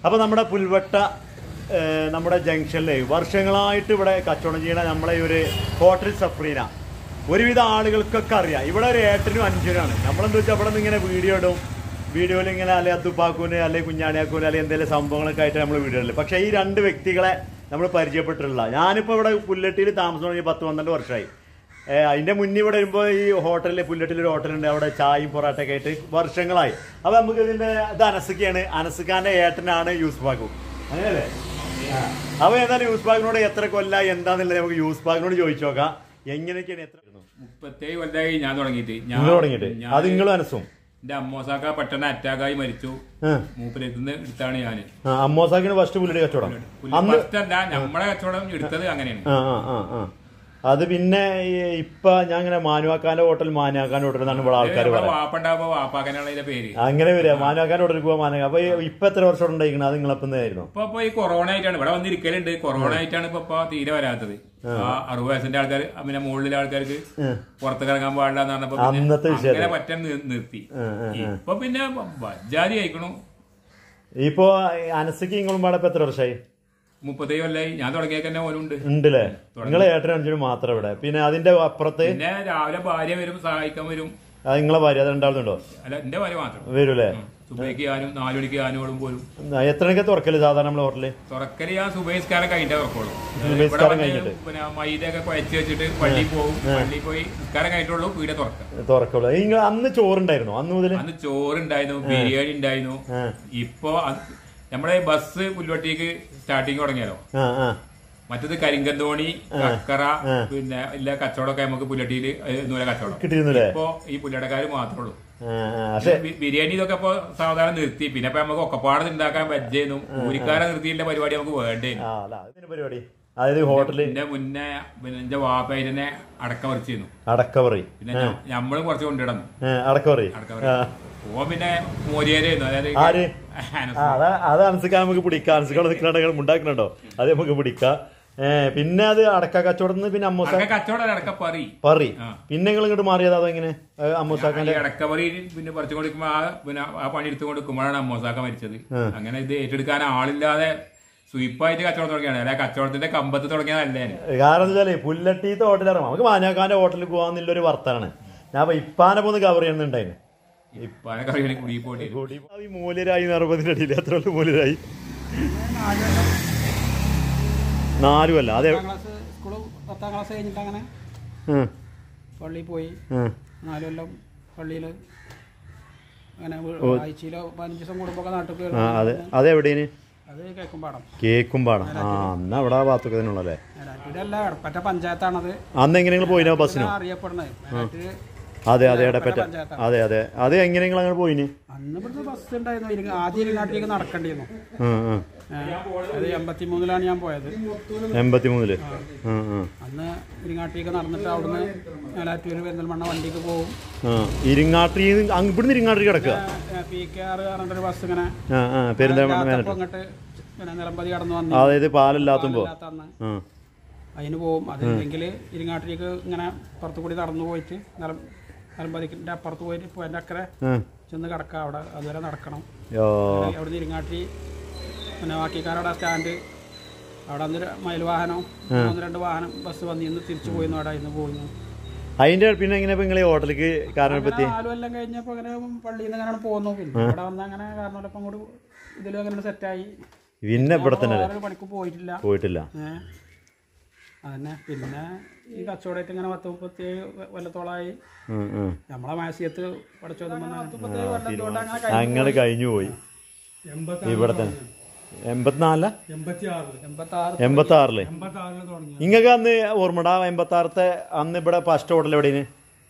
അപ്പോൾ നമ്മുടെ പുൽവട്ട ഏഹ്, നമ്മുടെ ജംഗ്ഷനിലെ വർഷങ്ങളായിട്ട് ഇവിടെ കച്ചവടം ചെയ്യുന്ന നമ്മളെ ഈ ഒരു ഹോട്ടൽ സഫ്രീന ഒരുവിധ ആളുകൾക്കൊക്കെ അറിയാം ഇവിടെ ഒരു ഏട്ടനും അഞ്ചിനാണ് നമ്മളെന്താ വെച്ചാൽ ഇവിടെ നിന്ന് ഇങ്ങനെ വീഡിയോ ഇടും വീഡിയോയിൽ ഇങ്ങനെ അല്ലെ അത്തുപ്പാക്കൂന് അല്ലെങ്കിൽ കുഞ്ഞാണിയാക്കൂന് അല്ലെങ്കിൽ എന്തെങ്കിലും സംഭവങ്ങളൊക്കെ ആയിട്ട് നമ്മൾ വീഡിയോ ഇടല് പക്ഷേ ഈ രണ്ട് വ്യക്തികളെ നമ്മൾ പരിചയപ്പെട്ടിട്ടുള്ള ഞാനിപ്പോൾ ഇവിടെ പുല്ലട്ടിയിൽ താമസം തുടങ്ങി പത്ത് പന്ത്രണ്ട് വർഷമായി ഏഹ് അതിന്റെ മുന്നേ ഇവിടെ വരുമ്പോൾ ഈ ഹോട്ടലിൽ പുല്ലട്ടിൽ ഒരു ഹോട്ടലുണ്ട് അവിടെ ചായയും പൊറാട്ടയൊക്കെ ആയിട്ട് വർഷങ്ങളായി അപ്പൊ നമുക്ക് ഇതിന്റെ ഇത് അനസുക്കയാണ് അനസുഖാന്റെ ഏട്ടനാണ് യൂസ് ബാഗു അങ്ങനെയല്ലേ ആ. അപ്പൊ ഏതായാലും യൂസ് ബാഗിനോട് എത്ര കൊല്ലായി എന്താന്നുള്ളത് നമുക്ക് യൂസ് ബാഗിനോട് ചോദിച്ചു നോക്കാം എങ്ങനെയൊക്കെയാണ് എത്ര മുപ്പത്തേഴ് കൊല്ലായി ഞാൻ തുടങ്ങിയിട്ട് നിങ്ങൾ തുടങ്ങിയിട്ട് അത് നിങ്ങളും അനസും എന്റെ അമ്മോസാക്ക പെട്ടെന്ന് അറ്റാക്കായി മരിച്ചു ആ. മൂപ്പരത്തുനിന്ന് എടുത്താണ് ഞാന് ആ, അമ്മോസാക്കിന് ഫസ്റ്റ് പുല്ലടി കച്ചവടം അന്ന് ഫസ്റ്റ് അല്ല നമ്മളെ കച്ചവടം എടുത്തത് അങ്ങനെയാണ് ആ ആ ആ ആ അത് പിന്നെ ഈ ഇപ്പൊ ഞാൻ ഇങ്ങനെ മാനുവാക്കാന്റെ ഹോട്ടൽ മാനുവാക്കാന്റെ ഹോട്ടൽ എന്നാണ് ഇവിടെ ആൾക്കാർ ഇവിടെ പറയാം വാപ്പണ്ടാവുമ്പോ വാപ്പാക്കാനാണ് ഇതിന്റെ പേര് അങ്ങനെ വരിക മാനുവാക്കാന്റെ ഹോട്ടലിൽ പോവാൻ മാനുക അപ്പൊ ഈ- ഇപ്പൊ എത്ര വർഷം ഉണ്ടായിരിക്കണം അത് നിങ്ങളെപ്പന്നായിരുന്നു ഇപ്പൊ ഇപ്പൊ ഈ കൊറോണ ആയിട്ടാണ് ഇവിടെ വന്നിരിക്കലുണ്ട് കൊറോണ ആയിട്ടാണ് ഇപ്പൊ ഇപ്പൊ തീരെ വരാത്തത് ആ അറുപത് വയസ്സിന്റെ ആൾക്കാർ പിന്നെ മുകളിലെ ആൾക്കാർക്ക് പുറത്തേക്ക് ഇറങ്ങാൻ പാടില്ല എന്ന് പറഞ്ഞപ്പോ പിന്നെ അന്നത്തെ വിഷയം അങ്ങനെ പറ്റാൻ നി- നിർത്തി ഇപ്പൊ പിന്നെ ബജാരി അയക്കണു ഇപ്പൊ അനസക്ക് നിങ്ങളും പാടെ ഇപ്പൊ എത്ര വർഷമായി മുപ്പത്തേഴ് കൊല്ലായി ഞാൻ തുടങ്ങിയൊക്കെ തന്നെ ഓനുണ്ട് ഉണ്ടല്ലേ നിങ്ങളെ ഏട്ടനും അഞ്ചനും മാത്രം ഇവിടെ പിന്നെ അതിന്റെ അപ്പുറത്ത് പിന്നെ രാവിലെ ഭാര്യ വരും സഹായിക്കാൻ വരും അത് നിങ്ങളെ ഭാര്യ അത് രണ്ടാളുണ്ടോ അല്ല എന്റെ ഭാര്യ മാത്രം വരൂലേ സുബൈക്ക് ഞാനും നാലു മണിക്ക് ഞാനും പോലും ആ, എത്ര മണിക്കാ തുറക്കല് സാധാരണ നമ്മളെ ഹോട്ടലില് തുറക്കല് ഞാൻ സുബൈസ്കാരം കഴിഞ്ഞിട്ടേ തുറക്കുള്ളൂ സുബഹിസ്കാരം ഇവിടെ വന്ന് കഴിഞ്ഞിട്ട്. പിന്നെ മൈദയൊക്കെ കുഴച്ച് വെച്ചിട്ട് പള്ളിയിൽ പോകും പള്ളിയിൽ പോയി നിസ്കാരം കഴിഞ്ഞിട്ടുള്ളൂ വീടെ തുറക്കാം തുറക്കുള്ളൂ നിങ്ങൾ അന്ന് ചോറുണ്ടായിരുന്നു അന്ന് മുതല് അന്ന് ചോറുണ്ടായിരുന്നു ബിരിയാണി ഉണ്ടായിരുന്നു ആ. ഇപ്പൊ അത് നമ്മുടെ ബസ് പുൽവട്ടിക്ക് സ്റ്റാർട്ടിങ് തുടങ്ങിയാലോ ആ ആ മറ്റത് കരിങ്കന്തോണി കക്കറ പിന്നെ എല്ലാ കച്ചവടമൊക്കെ നമുക്ക് പുല്ലട്ടിയിൽ നൂല കച്ചവടം കിട്ടിയിരുന്നില്ലേ ഇപ്പൊ ഈ പുല്ലടക്കാർ മാത്രമേ ഉള്ളൂ ആ ആ പക്ഷെ ബി- ബിരിയാണി ഇതൊക്കെ ഇപ്പൊ സാധാരണ നിർത്തി പിന്നെ ഇപ്പൊ നമുക്ക് ഒക്കപ്പാട് ഉണ്ടാക്കാൻ വെച്ചേന്നു ഊരിക്കാരെ നിർത്തിയുള്ള പരിപാടി നമുക്ക് വേണ്ടേ ആ അല്ല അതിന് പരിപാടി അതായത് ഹോട്ടലിൽ എന്റെ മുന്നേ പിന്നെ എന്റെ വാപ്പേനെ അടക്കം വരച്ചിരുന്നു അടക്കവറി പിന്നെ ഞ- ഞമ്മള് കുറച്ച് കൊണ്ടിടന്നു അടക്കവറി അടക്കവറി ഓ പിന്നെ മോരിയായിരുന്നു അതായത് ആര്? അനസ്. ആ അതാ അത് അനസിക്കാൻ നമുക്ക് പിടിക്കാം അനസിക്കോട് നിൽക്കണ ഉണ്ടാക്കുന്നുണ്ടോ അത് നമുക്ക് പിടിക്കാം ഏ പിന്നെ അത് അടക്ക കച്ചവടത്തിന് പിന്നെ അമ്മൂസ അടക്ക കച്ചവടം അടക്കപ്പറി പറി ആ. പിന്നെ നിങ്ങൾ ഇങ്ങോട്ട് മാറിയത് അതോ എങ്ങനെ ഈ അമ്മൂസാക്കാന്റെ അടക്കപറി പിന്നെ പറിച്ചു കൊടുക്കുമ്പോ ആ പിന്നെ ആ പണി എടുത്തു കൊടുക്കുമ്പോഴാണ് അമ്മോസാക്ക മരിച്ചത് അങ്ങനെ ഇത് ഏറ്റെടുക്കാൻ ആളില്ലാതെ സ്വീപ്പായിട്ട് കച്ചവടം തുടങ്ങിയാണ് അല്ലെ കച്ചവടത്തിന്റെ കമ്പത്ത് തുടങ്ങിയതല്ലേ കാരണം എന്താ വെച്ചാല് പുല്ലട്ടീത്തെ ഹോട്ടലിൽ ഇറങ്ങാം നമുക്ക് മാനാക്കാന്റെ ഹോട്ടലിൽ പോകാന്നുള്ളൊരു വർത്താനാണ് ഞാൻ അപ്പൊ ഇപ്പാനെ പോന്ന് കവർ ചെയ്യുന്നുണ്ടായിരുന്നു ഇപ്പാനെ കറിയാണ് കുടി പോയിട്ട് കൂടി ഈ മൂലരായി നിർബന്ധത്തിന്റെ അടിയിൽ എത്ര ഉള്ളു മൂലരായി നാലും അല്ല അതെ പത്താം ക്ലാസ് സ്കൂള് പത്താം ക്ലാസ് കഴിഞ്ഞിട്ട് അങ്ങനെ ഉം, പള്ളിയിൽ പോയി ഉം. നാല് കൊല്ലം പള്ളിയിൽ അങ്ങനെ ആഴ്ചയിലോ പതിനഞ്ച് ദിവസം കൂടുമ്പോൾ നാട്ടിൽ ആ അതെ അതെവിടേന് അത് കേൾക്കും പാടം കേക്കും പാടം ആ എന്നാ അവിടെ ആ ഭാഗത്തൊക്കെ തന്നെ ഉള്ളല്ലേ മേലാറ്റൂര് അല്ല എടപ്പറ്റ പഞ്ചായത്താണത് അന്ന് എങ്ങനെ നിങ്ങൾ പോയിനോ ബസ്സിനോ അറിയപ്പെടുന്നത് മേലാറ്റൂര് അതെ അതെ ഇടപ്പറ്റ അതെ അതെ അത് എങ്ങനെ നിങ്ങൾ അങ്ങനെ പോയിന് അന്ന് ഇവിടുന്ന് ബസ് ഉണ്ടായിരുന്നു ഇരിങ്ങ- ആദ്യം ഇരിങ്ങാട്ടിലേക്ക് നടക്കേണ്ടിയിരുന്നു ഉം, ഉം. ഏ, അത് എൺപത്തി മൂന്നിലാണ് ഞാൻ പോയത് എൺപത്തി മൂന്നില് ഉം, ഉം. അന്ന് ഇരിങ്ങാട്ടിലേക്ക് നടന്നിട്ട് അവിടുന്ന് മേലാറ്റൂര് പെരിന്തൽമണ്ണ വണ്ടിക്ക് പോകും ആ ഇരിങ്ങാട്ടി അങ്ങ് ഇവിടുന്ന് ഇരിങ്ങാട്ടി കിടക്കുക പി കെ ആർ പറഞ്ഞിട്ടൊരു ബസ് ഇങ്ങനെ ആ ആ പെരുന്തൽമണ്ണ ഇല്ലാത്തപ്പോ ഇങ്ങോട്ട് പിന്നെ നിലമ്പതി കടന്നു വന്നു അതായത് പാലില്ലാത്തുമ്പോ ഇല്ലാത്ത അന്ന് ആ അതിന് പോകും അതില്ലെങ്കിൽ ഇരിങ്ങാട്ടിലേക്ക് ഇങ്ങനെ പുറത്തു കൂടി നടന്നു പോയിട്ട് നിലം നിലമ്പതിക്കിൻ്റെ അപ്പുറത്ത് പോയിട്ട് ഇപ്പോൾ എൻ്റെ അക്കരെ ആ. ചെന്ന് കിടക്കുക അവിടെ അതുവരെ നടക്കണം ഓ അവിടുന്ന് ഇരിങ്ങാട്ടി പിന്നെ ബാക്കിക്കാരവിടെ സ്റ്റാൻഡ് അവിടെ അന്ന് ഒരു മയിൽ വാഹനം ഒന്ന് രണ്ട് വാഹനം ബസ് വന്നിന്ന് തിരിച്ചു പോയിന്ന് അവിടെ ഇന്ന് പോയിന്ന് അതിന്റെ പിന്നെ എങ്ങനെ നിങ്ങൾ ഈ ഹോട്ടലിലേക്ക് കാരണം പറ്റി നാലു കൊല്ലം കഴിഞ്ഞപ്പോൾ അങ്ങനെ പള്ളിയിൽ നിന്ന് അങ്ങനെ പോന്നു പിന്നെ ഇവിടെ വന്ന് അങ്ങനെ കാരണമല്ലപ്പം അങ്ങോട്ട് ഇതിലും അങ്ങനെ സെറ്റായി പിന്നെ ഇവിടെ തന്നെ അല്ലേ വേറൊരു പണിക്ക് പോയിട്ടില്ല പോയിട്ടില്ല ഏ. അതന്നെ പിന്നെ ഈ കച്ചവടമായിട്ട് ഇങ്ങനെ പത്ത് മുപ്പത്തിയേഴ് കൊല്ലത്തോളമായി ഉം, ഉം. നമ്മളെ മാസിയത്ത് പഠിച്ചു മുപ്പത്തേഴ് കൊല്ലത്തോട്ട് അങ്ങനെ അങ്ങനെ കഴിഞ്ഞു പോയി ഇവിടെ തന്നെ എൺപത്തിനാല എൺപത്തി ആറ് എൺപത്തി ആറില് എൺപത്തി ആറിന് തുടങ്ങി നിങ്ങൾക്ക് അന്ന് ഓർമ്മട എൺപത്തി ആറത്തെ അന്ന് ഇവിടെ ഫസ്റ്റ് ഹോട്ടൽ എവിടെയാണ്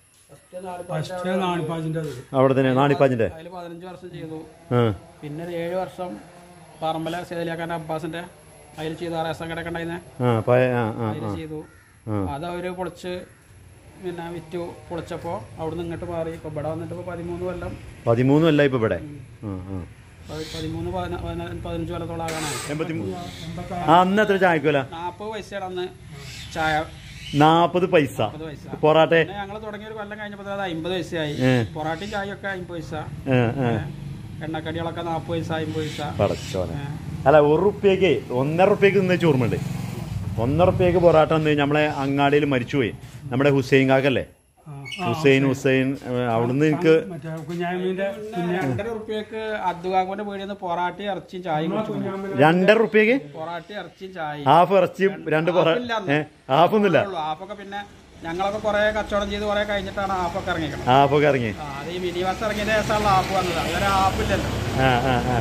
ഫസ്റ്റ് നാണിപ്പാജിൻ്റെ അവിടെ തന്നെ നാണിപ്പാഞ്ചിന്റെ അതിൽ പതിനഞ്ച് വർഷം ചെയ്തു ആ പിന്നെ ഒരു ഏഴ് വർഷം പറമ്പല സേലിയാക്കാൻ്റെ അബ്ബാസിന്റെ അതിൽ ചെയ്തു ആ റേഷൻ കടയൊക്കെ ഉണ്ടായിരുന്നെ ആ പഴയ ആ ആ അതിൽ ചെയ്തു അത് അവര് പൊളിച്ച് പിന്നെ വിറ്റു പൊളിച്ചപ്പോൾ അവിടുന്ന് ഇങ്ങോട്ട് മാറി ഇപ്പൊ ഇവിടെ വന്നിട്ട് ഇപ്പൊ പതിമൂന്ന് കൊല്ലം പതിമൂന്നും അല്ല ഇപ്പൊ ഇവിടെ ആ ആ പതി- പതിമൂന്ന് പതിന- പതിന- പതിനഞ്ച് കൊല്ലത്തോളം ആകാനായി എൺപത്തി മൂന്ന് ആ അന്ന് എത്ര ചായക്കോല നാൽപ്പത് പൈസയാണ് അന്ന് ചായ നാപ്പത് പൈസ മുപ്പത് പൈസ പൊറാട്ടെ പിന്നെ ഞങ്ങൾ തുടങ്ങിയ ഒരു കൊല്ലം കഴിഞ്ഞപ്പോൾ അത് അമ്പത് പൈസയായി ഏ. പൊറാട്ടയും ചായയും ഒക്കെ അമ്പത് പൈസ ഏ, ഏ. എണ്ണക്കടികളൊക്കെ നാൽപ്പത് പൈസ അമ്പത് പൈസ പടച്ചോനെ അല്ല ഒരു റുപ്യക്ക് ഒന്നര റുപ്യക്ക് നിന്ന് ചോർമ്മയുണ്ട് ഒന്നര റുപ്യക്ക് പൊറാട്ട വന്ന് നമ്മളെ അങ്ങാടിയിൽ മരിച്ചുപോയി നമ്മുടെ ഹുസൈൻ കാക്കല്ലേ ഹുസൈൻ ഹുസൈൻ ഏഹ്, അവിടുന്ന് എനിക്ക് മറ്റേ കുഞ്ഞാമീൻ്റെ രണ്ടര ഉറുപ്പ്യക്ക് അദ്ദുകാക്കോന്റെ വീടിന്ന് പൊറാട്ടി ഇറച്ചിയും ചായയും കുടിച്ചു രണ്ടര റുപ്യക്ക് പൊറാട്ടി ഇറച്ചിയും ചായയും ഹാഫ് ഇറച്ചിയും രണ്ട് പൊറ ഏഹ് ഹാഫൊന്നുമില്ല ഉള്ളൂ. ഹാഫൊക്കെ പിന്നെ ഞങ്ങളൊക്കെ കുറെ കച്ചവടം ചെയ്ത് കുറെ കഴിഞ്ഞിട്ടാണ് ഹാഫൊക്കെ ഇറങ്ങിക്കണം ഹാഫൊക്കെ ഇറങ്ങി ആ, അത് ഈ മിനി ബസ് ഇറങ്ങിയതിന്റെ ശേഷമുള്ള ഹാഫ് വന്നത് അതുവരെ ഹാഫില്ലല്ലോ ആ ആ ആ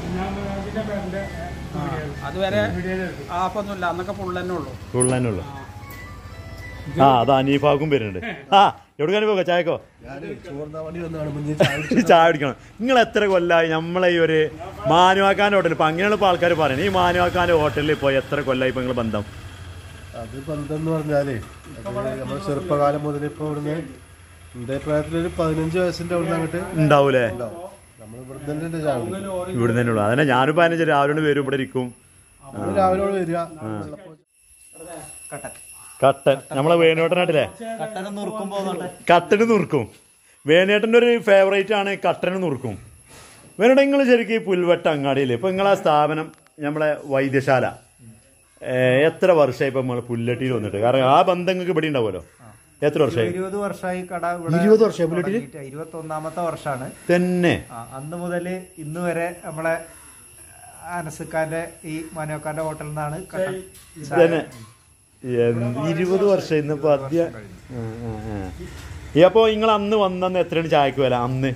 ആ, അതുവരെ ഹാഫൊന്നുമില്ല അന്നൊക്കെ ഫുൾ തന്നെ ഉള്ളൂ ഫുൾ തന്നെ ഉള്ളു ആ അത് അനീഫാക്കും വരുന്നുണ്ട് ആ എവിടെക്കാണ് പോകാം ചായക്കോ ചായ കുടിക്കണം നിങ്ങൾ എത്ര കൊല്ലായി നമ്മളെ ഈ ഒരു മാനുവാക്കാൻ്റെ ഹോട്ടലിൽ ഇപ്പൊ അങ്ങനെയുള്ള ഇപ്പൊ ആൾക്കാർ പറയുന്നത് ഈ മാനുവാക്കാൻ്റെ ഹോട്ടലിൽ ഇപ്പോൾ എത്ര കൊല്ലായി ഇപ്പൊ നിങ്ങൾ ബന്ധം അത് ബന്ധം എന്ന് പറഞ്ഞാലേ അത് നമ്മൾ ചെറുപ്പകാലം മുതൽ ഇപ്പൊ ഇവിടുന്ന് എന്റെ പ്രായത്തിൽ ഒരു പതിനഞ്ച് വയസ്സിന്റെ അവിടുന്ന് അങ്ങോട്ട് ഉണ്ടാവൂലേ നമ്മൾ ഇവിടെ തന്നെ ഉണ്ട് രാവിലെ ഇവിടെ തന്നെ ഉള്ളു അതന്നെ ഞാനും പതിനഞ്ച് രാവിലെ വരും ഇവിടെ ഇരിക്കും നമ്മള് രാവിലെ ഇവിടെ വരിക വെള്ളപ്പം കട്ടൻ നമ്മളെ വേണുവേട്ടനായിട്ടില്ലേ കട്ടന് നുറുക്കും വേണേട്ടൻ്റെ ഒരു ഫേവറേറ്റ് ആണ് കട്ടന് നുറുക്കും വേണേട്ടൻ നിങ്ങൾ ശരിക്കും ഈ പുൽവട്ട അങ്ങാടിയിൽ ഇപ്പൊ നിങ്ങളെ സ്ഥാപനം നമ്മളെ വൈദ്യശാല ഏ, എത്ര വർഷമായി ഇപ്പൊ നമ്മൾ പുല്ലട്ടിയിൽ വന്നിട്ട് കാരണം ആ ബന്ധം നിങ്ങൾക്ക് ഇവിടെ ഉണ്ടാവുമല്ലോ എത്ര വർഷമായി ഇരുപത് വർഷമായി കട ഇവിടെ ഇരുപത് വർഷമായി പുല്ലട്ടിയിൽ തുടങ്ങിയിട്ട് ഇരുപത്തി ഒന്നാമത്തെ വർഷമാണ് തന്നെ അന്ന് മുതൽ ഇന്ന് വരെ നമ്മളെ അനസുക്കാന്റെ ഈ മനോക്കാന്റെ ഹോട്ടലിൽ നിന്നാണ് കട്ടൻ ചായ തന്നെ എന്ത് ഇരുപത് വർഷം ഇന്നിപ്പോ അദ്യ ആ, ആ, ആ. ഈ അപ്പൊ നിങ്ങൾ അന്ന് വന്നന്ന് എത്രയാണ് ചായക്ക് വില അന്ന്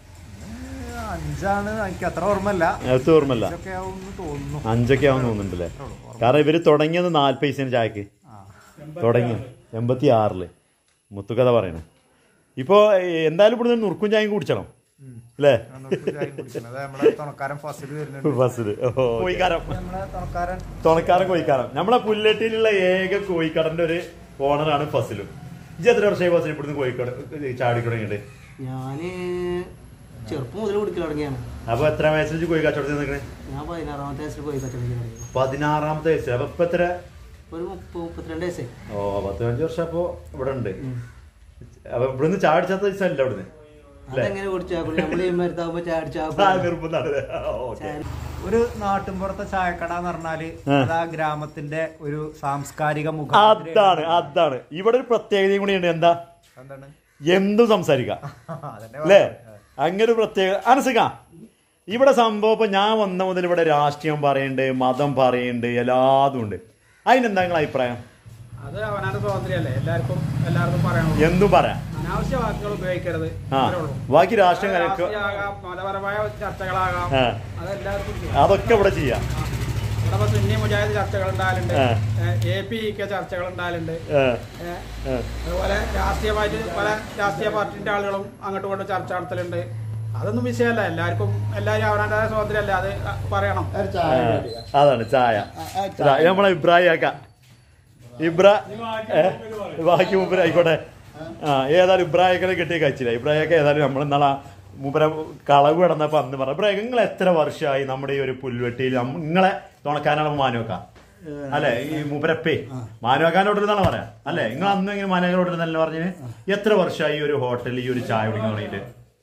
അഞ്ചാണ് എനിക്ക് അത്ര ഓർമ്മല്ല നേരത്തെ ഓർമ്മല്ല ഇതൊക്കെ ആവുമെന്ന് തോന്നുന്നു അഞ്ചൊക്കെ ആവുന്ന തോന്നുന്നുണ്ടല്ലേ കാരണം ഇവര് തുടങ്ങിയത് നാല് പൈസയാണ് ചായക്ക് തുടങ്ങി എൺപത്തി ആറില് മുത്തുകഥ പറയണേ ഇപ്പൊ എന്തായാലും ഇവിടുന്ന് നുറുക്കും ചായയും കുടിച്ചണം അല്ലേ അന്നൊക്കെ ചായ കുടിക്കുന്നത് അത് നമ്മളെ തുണക്കാരൻ ഫസിൽ വരുന്നുണ്ട് ബസ്സില് കോഴിക്കാരം നമ്മളെ തുണക്കാരൻ തുണക്കാരൻ കോഴിക്കാരൻ നമ്മളെ പുല്ലട്ടിയിലുള്ള ഏക കോഴിക്കടന്റെ ഒരു ഓണറാണ് ഫസിലും ഇജ്ജ് എത്ര വർഷമായി ഫസിൽ ഇവിടുന്ന് കോഴിക്കട ചാടി തുടങ്ങിയിട്ട് ഞാന് ചെറുപ്പം മുതൽ കുടിക്കൽ തുടങ്ങിയാണ് അപ്പൊ എത്ര വയസ്സിൽ കോഴി കച്ചവടത്തിൽ നിൽക്കണേ ഞാൻ പതിനാറാമത്തെ വയസ്സിൽ പോയി കച്ചവടം ചെയ്യാൻ തുടങ്ങി പതിനാറാമത്തെ വയസ്സിൽ അപ്പൊ ഇപ്പൊ എത്ര ഒരു മുപ്പത് മുപ്പത്തിരണ്ട് വയസ്സായി ഓ പത്ത് പതിനഞ്ച് വർഷം അപ്പൊ ഇവിടെ ഉണ്ട് അപ്പൊ ഇവിടുന്ന് ചാടിച്ചാത്ത ദിവസമല്ല ഇവിടുന്ന് അതെങ്ങനെ കുടിച്ചാൽ നമ്മൾ ഈ മരുത്താകുമ്പോ ചാടിച്ചാ ആ, നിർബന്ധമാണ്. ആ, ഓക്കേ. ഒരു നാട്ടിൻപുറത്തെ ചായക്കട എന്ന് പറഞ്ഞാല് ആ. അത് ആ ഗ്രാമത്തിന്റെ ഒരു സാംസ്കാരിക മുഖം അതാണ് അതാണ് ഇവിടെ ഒരു പ്രത്യേകതയും കൂടി ഉണ്ട് എന്താ എന്താണ് എന്തും സംസാരിക്കാം അതന്നെ അല്ലേ അങ്ങനെ ഒരു പ്രത്യേക അനസിക്ക ഇവിടെ സംഭവം ഇപ്പൊ ഞാൻ വന്ന മുതൽ ഇവിടെ രാഷ്ട്രീയം പറയുന്നുണ്ട് മതം പറയുന്നുണ്ട് എല്ലാതും ഉണ്ട് അതിനെന്താ നിങ്ങളെ അഭിപ്രായം അത് അവനാന്റെ സ്വാതന്ത്ര്യമല്ലേ എല്ലാവർക്കും എല്ലാവർക്കും പറയാനുള്ളൂ എന്തും പറയാം അനാവശ്യ വാക്കുകൾ ഉപയോഗിക്കരുത് ആ അത്രേ ഉള്ളൂ. ബാക്കി രാഷ്ട്രീയം കാര്യമൊക്കെ രാഷ്ട്രീയമാകാം മതപരമായ ചർച്ചകളാകാം ആ. അതെല്ലാവർക്കും ചെയ്യാം അതൊക്കെ ഇവിടെ ചെയ്യാം ഇവിടെ ഇപ്പൊ സുന്നി മുജാഹിദ് ചർച്ചകൾ ഉണ്ടാകലുണ്ട് ആ. എ പി ഇ ചർച്ചകൾ ഉണ്ടാകലുണ്ട് ഏ, ഏ, ഏ. അതുപോലെ രാഷ്ട്രീയമായിട്ട് പല രാഷ്ട്രീയ പാർട്ടിന്റെ ആളുകളും അങ്ങോട്ടും ഇങ്ങോട്ടും ചർച്ച നടത്തലുണ്ട് അതൊന്നും വിഷയമല്ല എല്ലാവർക്കും എല്ലാവരും അവരുടെ സ്വാതന്ത്ര്യമല്ല അത് പറയണം ആ, അതാണ് ചായ ഇതാ, നമ്മളെ ഇബ്രാഹിം ആക്ക ഇബ്രാ ഏ? ബാക്കി മൂപ്പര് ആയിക്കോട്ടെ ആ ഏതായാലും ഇബ്രാഹിക്കനെ കിട്ടിയ കഴിച്ചില്ല ഇബ്രാഹിക്ക ഏതായാലും നമ്മൾ ഇന്നാളെ മൂപ്പര കളവ് കിടന്നപ്പോ അന്ന് പറഞ്ഞു ഇബ്രാഹിം നിങ്ങൾ എത്ര വർഷമായി നമ്മുടെ ഈ ഒരു പുൽവെട്ടിയിൽ നമ്മ- നിങ്ങളെ തുണക്കാനാണ് മാനുവക്ക അല്ലെ ഈ മൂപ്പരപ്പേ മാനുവക്കാനോട്ടിരുന്നാണ് പറയാം അല്ലെ നിങ്ങൾ അന്ന് ഇങ്ങനെ മാനുവക്കാനോട്ടിരുന്നല്ലേ പറഞ്ഞത് എത്ര വർഷമായി ഈ ഒരു ഹോട്ടലിൽ ഈ ഒരു ചായ കുടിക്കാൻ തുടങ്ങിയിട്ട്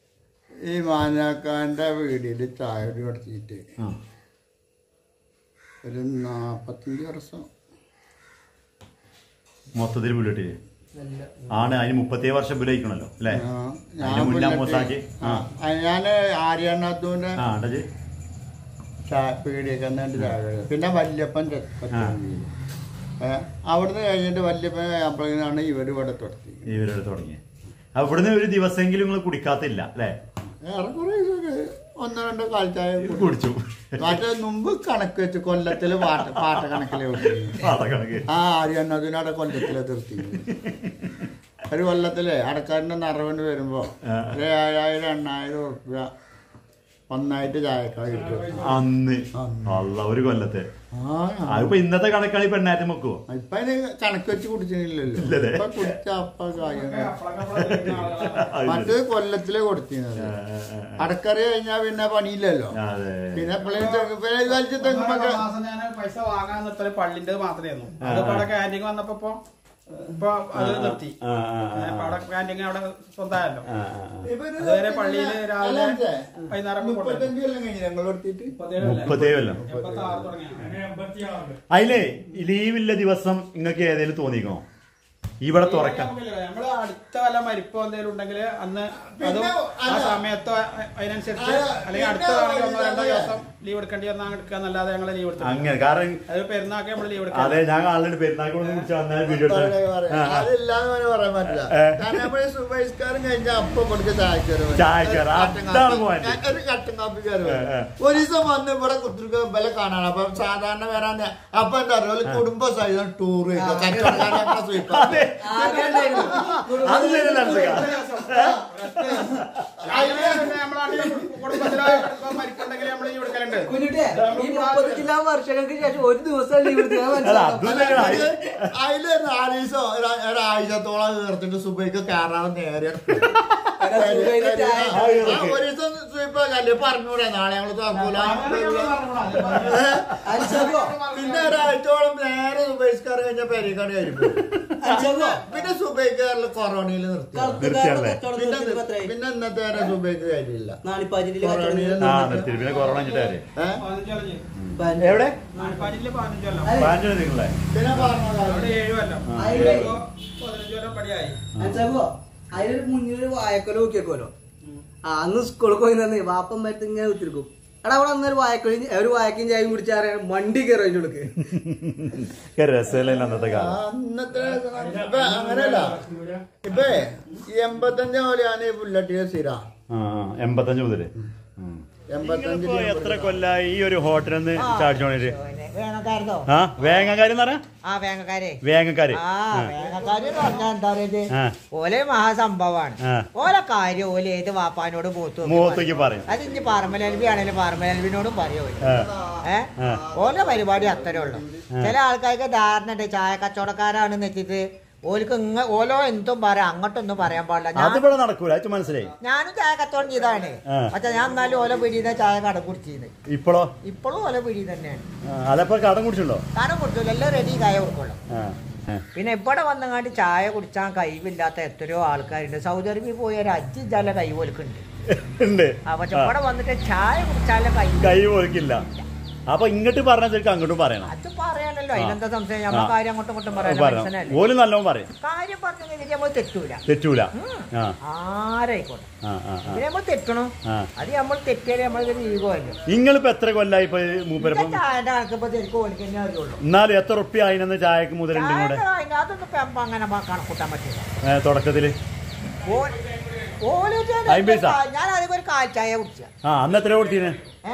ഈ മാനാക്കാൻ്റെ വീടിൽ ചായ കുടി നടത്തിയിട്ട് ആ. ഒരു നാപ്പത്തഞ്ച് വർഷം മൊത്തത്തിൽ പുൽവെട്ടില് ആണ് അതിന് മുപ്പത്തിയേഴ് വർഷം പുലയിക്കണല്ലോ അല്ലേ ആ, അതിന് മുന്നേ പുല്ലട്ടി- അമ്മൂസാക്കി ആ ആ, ഞാൻ ആര്യാണത്തൂൻ്റെ ആ ഉണ്ടത് ചായ പീടിയൊക്കെ എന്നിട്ട് ചായ കുടി. പിന്നെ വല്യപ്പൻ കച്ചവടം അവിടുന്ന് കഴിഞ്ഞിട്ട് വല്യപ്പൻ അപ്പോഴാണ് ഇവർ ഇവിടെ തുടത്തി ഇവരെടുത്ത് തുടങ്ങി അപ്പൊ ഇവിടുന്ന് ഒരു ദിവസമെങ്കിലും നിങ്ങൾ കുടിക്കാത്തില്ല അല്ലേ ഏറെക്കുറെ ഇതൊക്കെ ഒന്നോ രണ്ടോ കാൽച്ചായ കുടി. കുടിച്ചു മറ്റേ മുമ്പ് കണക്ക് വെച്ച് കൊല്ലത്തില് പാട്ട പാട്ട കണക്കിലെ പാടക്കണക്ക് ആ ആര്യാണത്തിനവിടെ കൊല്ലത്തിലെ നിർത്തി ഒരു കൊല്ലത്തിലെ അടക്കാരൻ്റെ നിറവിന് വരുമ്പോ ആ. ഒരു ഏഴായിരം എണ്ണായിരം ഉറുപ്പ്യ ഒന്നായിട്ട് ചായക്കാ കിട്ടും അന്ന് അല്ല ഒരു കൊല്ലത്തെ ആ അതിപ്പോ ഇന്നത്തെ കണക്കാണ് ഈ പെണ്ണാറ്റം വെക്കുവോ ഇപ്പൊ അതിന് കണക്ക് വെച്ച് കുടിച്ചില്ലല്ലോ ഇല്ലല്ലേ? ഇപ്പൊ കുടിച്ച അപ്പ കാര്യം അത് മറ്റേ കൊല്ലത്തിലെ കൊടുത്തിരുന്നത് ആ, ആ, ആ, അടക്കറി കഴിഞ്ഞാ പിന്നെ പണിയില്ലല്ലോ ആ, അതെ പിന്നെ എപ്പോഴും വലിച്ച തെങ്ങുമ്പോ മാസം ഞാൻ പൈസ വാങ്ങാൻ നിർത്തല് പള്ളിന്റെ മാത്രമായിരുന്നു അത് ഇവിടെ ക്യാൻറ്റീൻ വന്നപ്പോ ഇപ്പൊ ഇപ്പൊ അത് നിർത്തി ആ, ആ, ആ, ഏ, ഇപ്പൊ അവിടെ ക്യാൻറ്റീൻ അവിടെ സ്വന്തമായല്ലോ ആ, ആ, ആ. അതുവരെ പള്ളിയില് രാവിലെ വൈകുന്നേരം ഒക്കെ കൊണ്ടുവരും. മുപ്പത്തഞ്ച് കൊല്ലം കഴിഞ്ഞു ഞങ്ങൾ എടുത്തിട്ട് മുപ്പത്തേഴല്ലോ എൺപത്താറ് തുടങ്ങിയ അതിലേ ലീവില്ല ദിവസം നിങ്ങൾക്ക് ഏതേലും തോന്നിക്കണോ ഇവിടെ തുറക്കാം നമ്മള് അടുത്ത വല്ല മരിപ്പോ എന്തെങ്കിലും ഉണ്ടെങ്കിൽ അന്ന് അതും ആ അല്ല. സമയത്തോ അതിനനുസരിച്ച് അല്ല, അല്ലെങ്കിൽ പിന്നെ അടുത്തതാണെങ്കിൽ ഒന്നോ രണ്ടോ ഇതല്ലേ? ദിവസം ലീവ് എടുക്കേണ്ടി വന്നാൽ എടുക്കാന്നല്ലാതെ ഞങ്ങൾ ലീവ് എടുത്തു അങ്ങനെ കാരണം അത് പെരുന്നാൾക്ക് നമ്മൾ ലീവ് എടുക്കാം അതെ ഞാൻ ആളുടെ പെരുന്നാക്കോട് കുറിച്ച് വന്നാൽ വീഡിയോ എടുത്ത് ആ, ആ. അതില്ലാന്ന് അവന് പറയാൻ പറ്റില്ല ഏ. കാരണം നമ്മള് സുബൈസ്കാരം കഴിഞ്ഞാൽ അപ്പൊ കൊടുക്ക ചായക്കറി ചായക്കറി, അതാണ് point. ഒരു കട്ടൻ കാപ്പി കയറി ഏ, ഏ. ഒരു ദിവസം വന്ന് ഇവിടെ കുത്തിരിക്ക ബല കാണാണ് അപ്പൊ സാധാരണ വരാൻ അപ്പൊ എന്താ പറയുക ഒരു കുടുംബ സഹിതം ടൂർ കച്ചവടക്കാരെ സ്വീപ്പ് അത് ശരിയല്ല അൻസിക. കുടുംബത്തിലോ മരിക്കുണ്ടെങ്കിൽ നമ്മൾ ലീവ് എടുക്കലുണ്ട് കുഞ്ഞുട്ടിയെ ഈ മുപ്പത്തിലാം വർഷങ്ങൾക്ക് ശേഷം ഒരു ദിവസം ലീവ് എടുക്കാൻ അല്ല അതും ശരിയാണ്. അതില് നാല് ദിവസം ഒരു- ഒരാഴ്ചത്തോളം തീർത്തിട്ട് സുബൈക്ക് കയറാൻ നേരെ സുബൈക്ക് ചായ. ആ, ഒരു ദിവസം സ്വീപ്പാക്കല്ലേ പറഞ്ഞൂടെ നാളെ ഞങ്ങള് തുറക്കൂല അൻസബോ പിന്നെ ഒരാഴ്ചയോളം നേരെ സുബൈസ്കാർ കഴിഞ്ഞ പെരീക്കാണ് കഴിയും അൻസബോ പിന്നെ സുബൈക്കാരിൽ കൊറോണയിൽ നിർത്തി കറുത്തുകാരുടെ കച്ചവടം പിന്നെ നിർത്തിയിട്ട് ഇപ്പൊ എത്രയായി? പിന്നെ ഇന്നത്തെ വരെ സുബൈക്ക് കഴിഞ്ഞില്ല നാണിപ്പാജിലെ കച്ചവടം കൊറോണയിൽ ആ നിർത്തി പിന്നെ കൊറോണ കഴിഞ്ഞിട്ടേ ഏഹ് പതിനഞ്ച്. എവിടെ നാൽപ്പാതില് പതിനഞ്ച് കൊല്ലം അതെ. പാഞ്ചു നിങ്ങളെ പിന്നെ പറഞ്ഞ അവിടെ ഏഴ് കൊല്ലം അതിലെ ഇപ്പൊ പതിനഞ്ച് കൊല്ലം പടിയായി അൻസബോ അതിലൊരു മുന്നിൽ വായക്കൊല നോക്കിയേക്കോലോ ആ അന്ന് സ്കൂളിൽ പോയി നിന്ന് വാപ്പൻ മരത്ത് ഇങ്ങനെ കുത്തിരിക്കും എടാ അവിടെ അന്നൊരു വായക്കൊലി ഒരു വായക്കും ചായയും കുടിച്ചാറിയാൻ മണ്ടി കയറി അതിൻ്റെ ഉള്ളിൽ രസമില്ല അന്നത്തെ ആ, കാലം അന്നത്തെ ഇപ്പൊ അങ്ങനെയല്ല ഇപ്പൊ ഈ എൺപത്തഞ്ച് പോലെയാണ് ഈ ബുള്ളറ്റ് സ്ഥിര ആ ആ, എൺപത്തഞ്ച് മുതല് ഉം. എൺപത്തഞ്ച് നിങ്ങളിപ്പോ എത്ര കൊല്ലായി ഈ ഒരു ഹോട്ടലിൽ നിന്ന് ചാടിച്ചോണ്ടിട്ട് വേങ്ങക്കാരതോ ആ വേങ്ങക്കാരി എന്ന് പറഞ്ഞാ ആ വേങ്ങക്കാരെ വേങ്ങക്കാര് ആ വേങ്ങക്കാര് എന്ന് പറഞ്ഞാ എന്താ പറയുന്നത് ആ. ഓലെ മഹാസംഭവമാണ് ആ. ഓലെ കാര്യം ഓലെ ഏത് വാപ്പാനോട് മൂത്ത് മൂത്തേക്ക് പറയും അത് ഇനി പാർമലൽവി ആണെങ്കിലും പാർമലൽവിനോടും പറയോ ആ. ഏ ആ. ഓലെ പരിപാടി അത്രേ ഉള്ളൂ ചില ആൾക്കാർക്ക് ധാരണ ഉണ്ട് ചായ കച്ചവടക്കാരാണെന്ന് വെച്ചിട്ട് ഓൽക്ക് ഇങ്ങ ഓലോ എന്തും പറയാം അങ്ങോട്ടൊന്നും പറയാൻ പാടില്ല ഞാൻ അതിവിടെ നടക്കൂല അത് മനസ്സിലായി ഞാനും ചായ കച്ചവടം ചെയ്താണ് ആ. പക്ഷെ ഞാൻ എന്നാലും ഓല പിടിയുന്ന ചായ കട കുടിച്ചിരുന്നത് ഇപ്പോഴോ ഇപ്പോഴും ഓല പിടി തന്നെയാണ് ആ, അതപ്പോ കടം കുടിച്ചിട്ടുണ്ടോ കാരണം കൊടുക്കില്ല എല്ലാം റെഡി ചായ കൊടുക്കുള്ളൂ ആ ആ. പിന്നെ ഇവിടെ വന്നങ്ങാണ്ട് ചായ കുടിച്ചാൻ കഴിവില്ലാത്ത എത്രയോ ആൾക്കാരുണ്ട് സൗദി അറേബ്യയിൽ പോയ ഒരു അജ്ജി ചാല കൈ പോൽക്കുണ്ട് ഉണ്ട് ആ പക്ഷെ ആ. ഇവിടെ വന്നിട്ട് ചായ കുടിച്ചാല കൈ കൈ പോലിക്കില്ല അപ്പൊ ഇങ്ങോട്ട് പറഞ്ഞ ശരിക്കും അങ്ങോട്ടും പറയണം അത് പറയാനല്ലോ ആ. അതിനെന്താ സംശയം നമ്മളെ ആ. കാര്യം അങ്ങോട്ടും ഇങ്ങോട്ടും പറയാൻ പറയണം മനസ്സിലല്ലേ ഓല് നല്ലോണം പറയും കാര്യം പറഞ്ഞു കഴിഞ്ഞാൽ നമ്മൾ തെറ്റൂല തെറ്റൂല ആ ആരായിക്കോട്ടെ ആ ആ ആ പിന്നെ നമ്മൾ തെറ്റണം ആ. അത് നമ്മൾ തെറ്റിയാലേ നമ്മളൊരു ഈഗോ അല്ലേ നിങ്ങളിപ്പോ എത്ര കൊല്ലായി ഇപ്പൊ മൂപ്പരപ്പം ചായന്റെ ആൾക്കിപ്പോ ശരിക്കും ഓലിക്ക് തന്നെ അറിയുള്ളൂ എന്നാലും എത്ര ഉറുപ്പ്യ അതിനൊന്ന് ചായക്ക് മുതലുണ്ട് കൂടെ ചായന്റെ അതിന് അതൊന്നും ഇപ്പൊ നമ്മ അങ്ങനെ മ- കണക്കൂട്ടാൻ പറ്റില്ല ഏ, തുടക്കത്തില് ഓ- ഓല് വെച്ചാൽ അമ്പത് പൈസ? ഞാൻ ആദ്യം ഒരു കാൽ ചായ കുടിച്ച ആ അന്ന് എത്ര കൊടുത്തീന്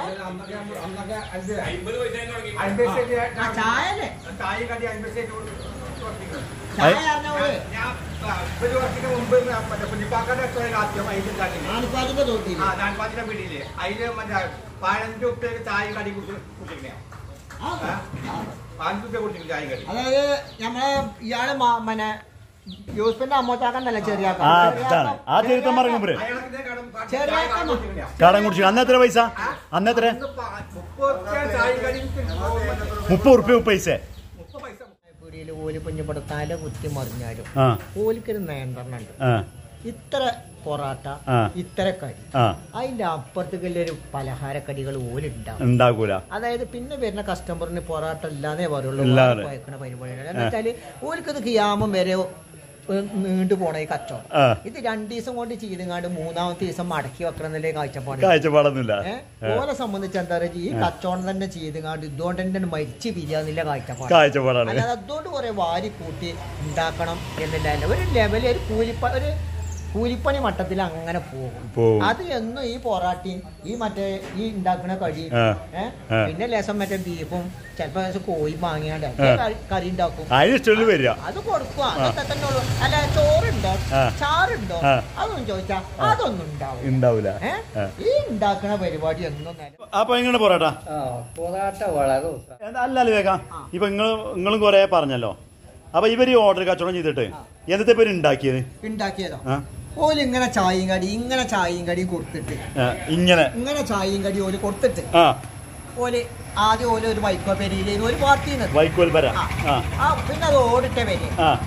ചായ അല്ലേ ചായ കടി അമ്പത് സെന്റ് ചായ അറിഞ്ഞ പോലെ ഞാൻ ഒരു വർഷത്തിന് മുമ്പ് മറ്റേ കുഞ്ഞിപ്പാക്കാന്റെ റെസ്റ്റോറന്റ് ആദ്യം അതിൽ ഉണ്ടാക്കി നാണിപ്പാതിന്റെ തോട്ടിയില്ലേ? ആ നാൽപ്പാത്തിന്റെ വീടില്ലേ അതില് മറ്റേ പതിനഞ്ച് ഉപ്പയൊക്കെ ചായ കടി കുടിക്കണേ ആ, ആ. പതിനഞ്ച് ഉപ്പ കുടിക്കും ചായ കടി അതായത് നമ്മളെ ഇയാള് മ- മനെ യൂസ്ഫിന്റെ അമ്മോച്ചാക്കണ്ടല്ലേ ചെറിയ ആ അതാണ് ആ തീർത്ഥം പറഞ്ഞു പോരെ അയാൾക്ക് കടം ചെറിയ ചായ ആൾക്കാണ്. കുടിക്കണേ കടം കുടിച്ചു അന്ന് എത്ര പൈസ അന്ന് എത്ര മുപ്പത് ചായ കടി മുപ്പത് ഉറുപ്പ്യ പൈസ മുപ്പത് പൈസ പീടിയിൽ ഓല് കുഞ്ഞുപെടുത്താല് കുത്തി മറിഞ്ഞാലും ആ ഓലിക്കൊരു നിയന്ത്രണം ഉണ്ട് ആ ഇത്ര പൊറാട്ട ആ. ഇത്ര കടി ആ അതിന്റെ അപ്പുറത്തേക്കുള്ളൊരു പലഹാരക്കടികൾ ഓലുണ്ടാവും ഉണ്ടാകൂല അതായത് പിന്നെ വരുന്ന കസ്റ്റമറിന് പൊറാട്ട ഇല്ലാന്നേ പറയുള്ളൂ ഇല്ലാതെ. കുഴക്കണ പരിപാടിയാണ് എന്ന് വെച്ചാല് ഓൽക്കത് കിയാമം വരെ ഏ, നീണ്ടു പോണ ഈ കച്ചവടം ആ ഇത് രണ്ടു ദിവസം കൊണ്ട് ചെയ്തങ്ങാണ്ട് മൂന്നാമത്തെ ദിവസം മടക്കി വെക്കണം എന്നല്ലേ കാഴ്ചപ്പാട് കാഴ്ചപ്പാടൊന്നുമില്ല ഏ? ഓലെ സംബന്ധിച്ച് എന്താ പറയുക ഈ കച്ചവടം തന്നെ ചെയ്തങ്ങാണ്ട് ഇതുകൊണ്ട് തന്നെ മരിച്ചു പിരിയാന്നില്ല കാഴ്ചപ്പാട് കാഴ്ചപ്പാടാണ് അല്ലാതെ അതുകൊണ്ട് കുറെ വാരി കൂട്ടി ഉണ്ടാക്കണം എന്നില്ല ഒരു ലെവൽ ഒരു കൂലിപ്പ ഒരു കൂലിപ്പണി മട്ടത്തിൽ അങ്ങനെ പോകും പോവും. അത് എന്നും ഈ പൊറാട്ടയും ഈ മറ്റേ ഈ ഉണ്ടാക്കുന്ന കടി ആ. ഏ? ആ. പിന്നെ ലേശം മറ്റേ ബീഫും ചിലപ്പോ ലേശം കോഴി വാങ്ങിയാണ്ട് ആ. കറി- കറി ഉണ്ടാക്കും അതിന് ഇഷ്ടമുള്ള വരിക അത് കൊടുക്കുക അതൊക്കെ തന്നെ ഉള്ളൂ അല്ല ചോറുണ്ടോ ആ. ചാറുണ്ടോ ആ. അതൊന്നും ചോദിച്ചാ അതൊന്നും ഉണ്ടാവും ഉണ്ടാവൂല ഏ ആ. ഈ ഉണ്ടാക്കുന്ന പരിപാടി ഒന്നും നില- അപ്പൊ എങ്ങനെ പൊറാട്ടാ പൊറാട്ട വളരെ അല്ലല്ലോ വേക്കാം ഇപ്പൊ നിങ്ങൾ നിങ്ങളും കൊറേ പറഞ്ഞല്ലോ അപ്പൊ ഇവര് ഈ ഓർഡർ കച്ചവടം ചെയ്തിട്ട് എന്നിട്ട് ഇവര് ഉണ്ടാക്കിയത് ഉണ്ടാക്കിയതോ ആ? ഓല് ഇങ്ങനെ ചായയും കടി ഇങ്ങനെ ചായയും കടിയും കൊടുത്തിട്ട് ആ, ഇങ്ങനെ ഇങ്ങനെ ചായയും കടി ഓല് കൊടുത്തിട്ട് ആ ഓല് ആദ്യം ഓല് ഒരു ബൈക്കോ പെരിയിലേക്ക് ഒരു പാർട്ടി വൈക്കോൽ പര ആ. ആ ആ പിന്നെ അത് ഓടിട്ട വരെ ആ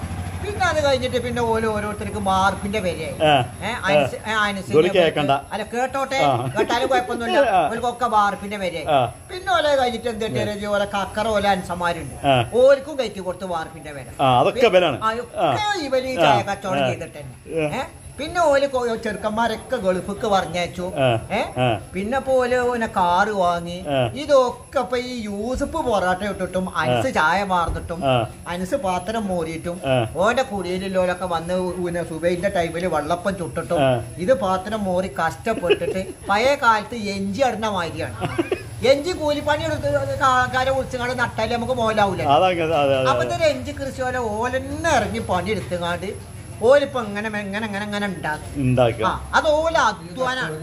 പിന്നെ അത് കഴിഞ്ഞിട്ട് പിന്നെ ഓരോ ഓരോരുത്തർക്ക് മാർപ്പിന്റെ വരെയായി ആ, ഏ, ആ. അനസ്- ഏ, അനസിന്റെ ഇതൊരു കേക്കണ്ട. അല്ല കേട്ടോട്ടെ ആ. കേട്ടാലും കുഴപ്പമൊന്നുമില്ല ആ. ഓൽക്കൊക്കെ വാർപ്പിന്റെ വരെയായി ആ. പിന്നെ ഓലെ കഴിഞ്ഞിട്ട് എന്തിട്ട് ഓലെ കക്കറ ഓല അൻസമാരുണ്ട് ആ. ഓർക്കും കയറ്റി കൊടുത്ത് വാർപ്പിന്റെ വില ആ, അതൊക്കെ ഇവരാണ്. ആ, ഒക്കെ ഇവര് ഈ ചായ കച്ചവടം ആ. ചെയ്തിട്ട് തന്നെ ഏ? പിന്നെ ഓല് കൊ- ചെറുക്കന്മാരൊക്കെ ഗൾഫിക്ക് പറഞ്ഞയച്ചു ആ. ഏ ആ. പിന്നെ പോലെ ഓനെ കാറ് വാങ്ങി ആ. ഇതൊക്കെ ഇപ്പൊ ഈ യൂസഫ് പൊറാട്ട ഇട്ടിട്ടും അനസ് ചായ മാർന്നിട്ടും ആ. അനസ് പാത്രം മോരിയിട്ടും ആ. ഓന്റെ കുടിയിലുള്ളവരൊക്കെ വന്ന് പിന്നെ സുബൈന്റെ ടൈമില് വെള്ളപ്പം ചുട്ടിട്ടും ആ. ഇത് പാത്രം മോറി കഷ്ടപ്പെട്ടിട്ട് പഴയ കാലത്ത് എഞ്ചി അടുന്ന മാതിരിയാണ് എഞ്ചി കൂലിപ്പണി എടുത്ത് ആൾക്കാരെ വിളിച്ചുകൊണ്ട് നട്ടാല് നമുക്ക് മോലാവൂല അതങ്ങനെ അതെ അതെ അപ്പൊ ഇതൊരു എഞ്ചി കൃഷി പോലെ ഓലെന്നെ ഇറങ്ങി പണി എടുത്തുകാണ്ട് ഓലിപ്പോ ഇങ്ങനെ ഇങ്ങനെ ഇങ്ങനെ ഇങ്ങനെ ഉണ്ടാക്കി ഉണ്ടാക്കുക ആ അത് ഓല അധ്വാനാണ്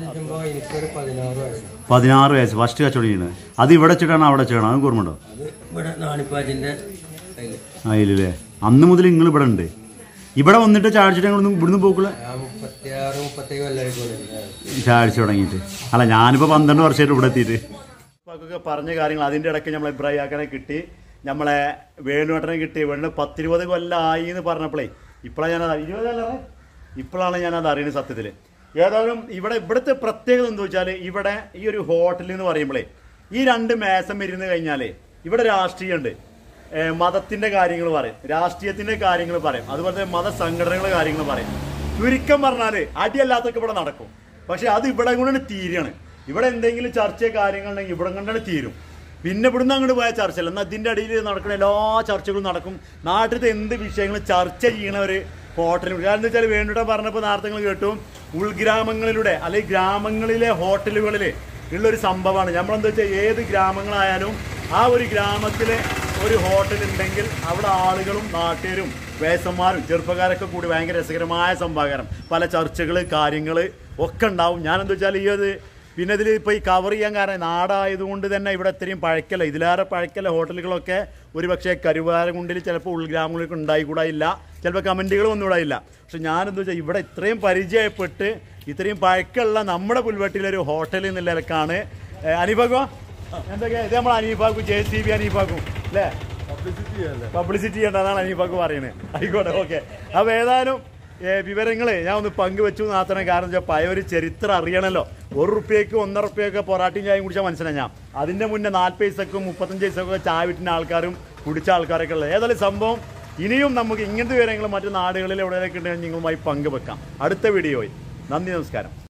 പതിനാറ് വയസ്സ് ഫസ്റ്റ് കച്ചവടം ചെയ്യുന്നത് അത് ഇവിടെ വെച്ചിട്ടാണ് അവിടെ ചെയ്യണം അത് ഓർമ്മയുണ്ടോ ഇവിടെ നാണിപ്പാറ്റിന്റെ അതിലല്ലേ അന്ന് മുതൽ നിങ്ങൾ ഇവിടെ ഉണ്ട് ഇവിടെ വന്നിട്ട് ചാടിച്ചിട്ട് ഞങ്ങളൊന്നും ഇവിടുന്ന് പോക്കുള്ള മുപ്പത്തിയാറ് മുപ്പത്തേഴ് കൊല്ലായിരിക്കും ചാടിച്ച് തുടങ്ങിയിട്ട് അല്ല ഞാനിപ്പോൾ പന്ത്രണ്ട് വർഷമായിട്ട് ഇവിടെ എത്തിയിട്ട് ഒക്കെ പറഞ്ഞ കാര്യങ്ങൾ അതിൻ്റെ ഇടയ്ക്ക് നമ്മളെ ഇബ്രാഹിയാക്കനെ കിട്ടി നമ്മളെ വേണുവേട്ടനെ കിട്ടി വേണു പത്തിരുപത് കൊല്ലമായി എന്ന് പറഞ്ഞപ്പോഴേ ഇപ്പോഴാണ് ഞാനത് ഇരുപതല്ലേ ഇപ്പോഴാണ് ഞാനത് അറിയുന്നത് സത്യത്തിൽ ഏതായാലും ഇവിടെ ഇവിടുത്തെ പ്രത്യേകത എന്താ വെച്ചാൽ ഇവിടെ ഈ ഒരു ഹോട്ടൽ എന്ന് പറയുമ്പോഴേ ഈ രണ്ട് മേസം ഇരുന്ന് കഴിഞ്ഞാലേ ഇവിടെ രാഷ്ട്രീയമുണ്ട് ഏഹ് മതത്തിന്റെ കാര്യങ്ങൾ പറയും രാഷ്ട്രീയത്തിന്റെ കാര്യങ്ങൾ പറയും അതുപോലെ തന്നെ മതസംഘടനകളുടെ കാര്യങ്ങൾ പറയും ചുരുക്കം പറഞ്ഞാല് അടിയല്ലാത്തൊക്കെ ഇവിടെ നടക്കും പക്ഷെ അത് ഇവിടെ കൊണ്ടാണ് തീരുകയാണ് ഇവിടെ എന്തെങ്കിലും ചർച്ച കാര്യങ്ങളുണ്ടെങ്കിൽ ഇവിടെ കൊണ്ടാണ് തീരും പിന്നെ ഇവിടുന്ന് അങ്ങോട്ട് പോയ ചർച്ചയല്ല എന്നാൽ അതിൻ്റെ അടിയിൽ നടക്കുന്ന എല്ലാ ചർച്ചകളും നടക്കും നാട്ടിലത്തെ എന്ത് വിഷയങ്ങളും ചർച്ച ചെയ്യണ ഒരു ഹോട്ടലും കാരണം എന്താ വെച്ചാൽ വേണ്ടിട്ട് പറഞ്ഞപ്പോൾ നേരത്തെ നിങ്ങൾ കേട്ടു ഉൾഗ്രാമങ്ങളിലൂടെ അല്ലെങ്കിൽ ഗ്രാമങ്ങളിലെ ഹോട്ടലുകളിൽ ഉള്ളൊരു സംഭവമാണ് നമ്മളെന്താ വെച്ചാൽ ഏത് ഗ്രാമങ്ങളായാലും ആ ഒരു ഗ്രാമത്തിലെ ഒരു ഹോട്ടൽ ഉണ്ടെങ്കിൽ അവിടെ ആളുകളും നാട്ടുകാരും വേസന്മാരും ചെറുപ്പക്കാരൊക്കെ കൂടി ഭയങ്കര രസകരമായ സംഭാകരം പല ചർച്ചകൾ കാര്യങ്ങൾ ഒക്കെ ഉണ്ടാവും ഞാനെന്താ വെച്ചാൽ ഈ ഒരു പിന്നെ ഇതിൽ ഇപ്പോൾ ഈ കവർ ചെയ്യാൻ കാരണം നാടായതുകൊണ്ട് തന്നെ ഇവിടെ ഇത്രയും പഴക്കല്ല ഇതിലേറെ പഴക്കല്ല ഹോട്ടലുകളൊക്കെ ഒരുപക്ഷെ കരുവാരകുണ്ടിൽ ചിലപ്പോൾ ഉൾഗ്രാമങ്ങളിലേക്ക് ഉണ്ടായിക്കൂടായില്ല ചിലപ്പോൾ കമൻറ്റുകൾ ഒന്നുകൂടായില്ല പക്ഷെ ഞാനെന്താ വെച്ചാൽ ഇവിടെ ഇത്രയും പരിചയപ്പെട്ട് ഇത്രയും പഴക്കമുള്ള നമ്മുടെ പുൽവട്ടിയിലൊരു ഹോട്ടൽ എന്നുള്ള നിലക്കാണ് അനിഭാഗോ എന്തൊക്കെയാ ഇത് നമ്മൾ അനീഫാക്കും ജെ സി ബി അനീഫാക്കും അല്ലേ പബ്ലിസിറ്റി ചെയ്യേണ്ടതാണ് അനീഫാക്ക് പറയുന്നത് ആയിക്കോട്ടെ ഓക്കെ അപ്പോൾ ഏതായാലും വിവരങ്ങൾ ഞാൻ ഒന്ന് പങ്കുവെച്ചു മാത്രമേ കാരണം വെച്ചാൽ പഴയ ഒരു ചരിത്രം അറിയണമല്ലോ ഒരു റുപ്യക്ക് ഒന്നര റുപ്യൊക്കെ പൊറാട്ടയും ചായയും കുടിച്ചാൽ മനസ്സിലായി ഞാൻ അതിൻ്റെ മുന്നേ നാൽപ്പത് പൈസക്കും മുപ്പത്തഞ്ച് പൈസക്കും ചായ വിറ്റുന്ന ആൾക്കാരും കുടിച്ച ആൾക്കാരൊക്കെ ഉള്ളത് ഏതായാലും സംഭവം ഇനിയും നമുക്ക് ഇങ്ങനത്തെ വിവരങ്ങൾ മറ്റു നാടുകളിൽ എവിടെയൊക്കെ ഉണ്ടെങ്കിൽ നിങ്ങളുമായി പങ്കുവെക്കാം അടുത്ത വീഡിയോയിൽ നന്ദി നമസ്കാരം